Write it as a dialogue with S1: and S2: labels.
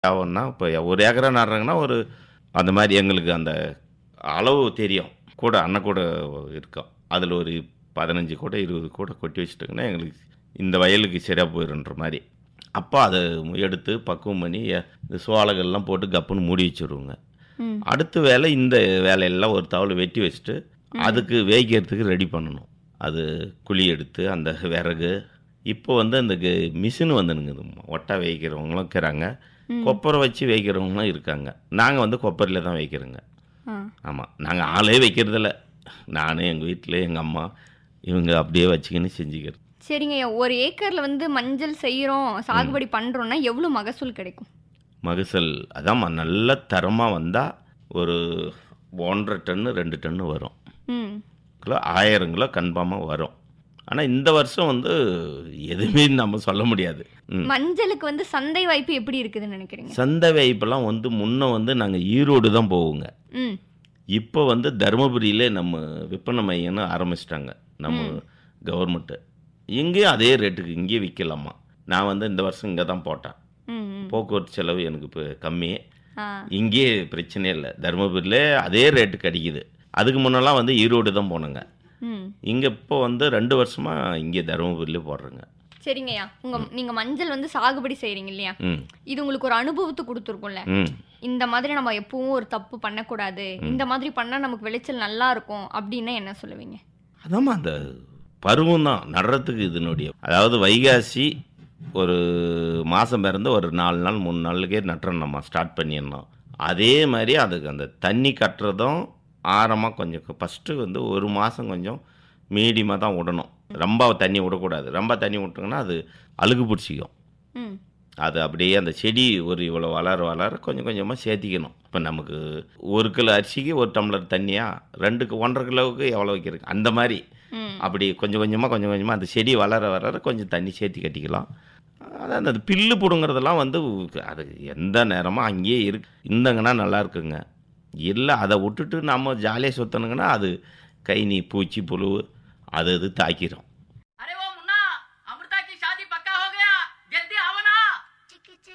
S1: ஆகும்னா இப்போ ஒரு ஏக்கரா நடுறாங்கன்னா ஒரு அந்த மாதிரி எங்களுக்கு அந்த அளவு தெரியும் கூட அண்ணன் கூட இருக்கும் அதில் ஒரு பதினஞ்சு கூட இருபது கூட கொட்டி வச்சுட்டோங்கன்னா எங்களுக்கு இந்த வயலுக்கு சரியாக போயிடுன்ற மாதிரி அப்போ அதை எடுத்து பக்குவம் பண்ணி எ- இந்த சோளங்கள்லாம் போட்டு கப்புன்னு மூடி வச்சுருவோங்க
S2: ம்
S1: அடுத்த வேலை இந்த வேலையெல்லாம் ஒரு தவளை வெட்டி வச்சுட்டு அதுக்கு வேய்க்கிறதுக்கு ரெடி பண்ணணும் அது குழி எடுத்து அந்த விறகு இப்போ வந்து அந்த மிஷின் வந்துனுங்குது ஒட்டா வேய்க்கிறவங்களும் இருக்கிறாங்க கொப்பரை வச்சு வேய்க்கிறவங்களும் இருக்காங்க நாங்கள் வந்து கொப்பரையில் தான் வைக்கிறோங்க
S2: ஆ
S1: ஆமாம் நாங்கள் ஆளே வைக்கிறதில்ல நானே எங்கள் வீட்டில் எங்கள் அம்மா இவங்க அப்படியே வச்சுக்கின்னு செஞ்சுக்கிறது
S2: சரிங்க ஐயா ஒரு ஏக்கர்ல வந்து மஞ்சள் செய்யறோம் சாகுபடி பண்றோம்னா எவ்வளவு மகசூல் கிடைக்கும்
S1: மகசூல் அதாம்மா நல்ல தரமாக வந்தால் ஒரு ஒன்றரை டன்னு ரெண்டு டன்னு வரும்
S2: ம்
S1: கிலோ ஆயிரம் கிலோ கன்ஃபார்மாக வரும் ஆனால் இந்த வருஷம் வந்து எதுவுமே நம்ம சொல்ல முடியாது ம்.
S2: மஞ்சளுக்கு வந்து சந்தை வாய்ப்பு எப்படி இருக்குதுன்னு நினைக்கிறீங்க
S1: சந்தை வாய்ப்பெல்லாம் வந்து முன்ன வந்து நாங்கள் ஈரோடு தான் போவோங்க
S2: ம்
S1: இப்போ வந்து தருமபுரியிலே நம்ம விற்பனை மையம்னு ஆரம்பிச்சிட்டாங்க நம்ம கவர்மெண்ட்டு இங்கேயும் அதே ரேட்டுக்கு இங்கேயே விற்கலாமா நான் வந்து இந்த வருஷம் இங்கே தான் போட்டேன்
S2: ம் ம்.
S1: போக்குவரத்து செலவு எனக்கு இப்போ கம்மி
S2: ஆ
S1: இங்கேயே பிரச்சனையே இல்லை தருமபுரியிலே அதே ரேட்டுக்கு அடிக்குது அதுக்கு முன்னெல்லாம் வந்து ஈரோடு தான் போனோங்க
S2: ம்
S1: இங்கே இப்போ வந்து ரெண்டு வருஷமாக இங்கே தருமபுரியிலே போடுறேங்க
S2: சரிங்கய்யா உங்க நீங்க மஞ்சள் வந்து சாகுபடி செய்றீங்க இல்லையா
S1: ம்
S2: இது உங்களுக்கு ஒரு அனுபவத்தை கொடுத்துருக்கும்ல
S1: ம்
S2: இந்த மாதிரி நம்ம எப்பவும் ஒரு தப்பு பண்ணக்கூடாது இந்த மாதிரி பண்ணா நமக்கு விளைச்சல் நல்லா இருக்கும் அப்படின்னா என்ன சொல்லுவீங்க
S1: அதாம்மா அந்த பருவம் தான் நடுறதுக்கு இதனுடைய அதாவது வைகாசி ஒரு மாதம் பிறந்து ஒரு நாலு நாள் மூணு நாளுக்கே நட்டுறோம் நம்ம ஸ்டார்ட் பண்ணிடணும் அதே மாதிரி அதுக்கு அந்த தண்ணி கட்டுறதும் ஆரமாக கொஞ்சம் ஃபஸ்ட்டு வந்து ஒரு மாதம் கொஞ்சம் மீடியமாக தான் விடணும் ரொம்ப தண்ணி விடக்கூடாது ரொம்ப தண்ணி விட்டோங்கன்னா அது அழுகு பிடிச்சிக்கும்
S2: ம்
S1: அது அப்படியே அந்த செடி ஒரு இவ்வளோ வளர வளர கொஞ்சம் கொஞ்சமாக சேர்த்திக்கணும் இப்போ நமக்கு ஒரு கிலோ அரிசிக்கு ஒரு டம்ளர் தண்ணியா ரெண்டுக்கு ஒன்றரை கிலோவுக்கு எவ்வளோ வைக்கிறது அந்த மாதிரி
S2: ம்
S1: அப்படி கொஞ்சம் கொஞ்சமாக கொஞ்சம் கொஞ்சமாக அந்த செடி வளர வளர கொஞ்சம் தண்ணி சேர்த்தி கட்டிக்கலாம் அதான் அந்த பில்லு பிடுங்கிறதெல்லாம் வந்து அது எந்த நேரமும் அங்கேயே இருக்கு இருந்தங்கன்னா நல்லா இருக்குங்க இல்லை அதை விட்டுட்டு நம்ம ஜாலியாக சுற்றணுங்கன்னா அது கை நீ பூச்சி புழு அது இது தாக்கிரும்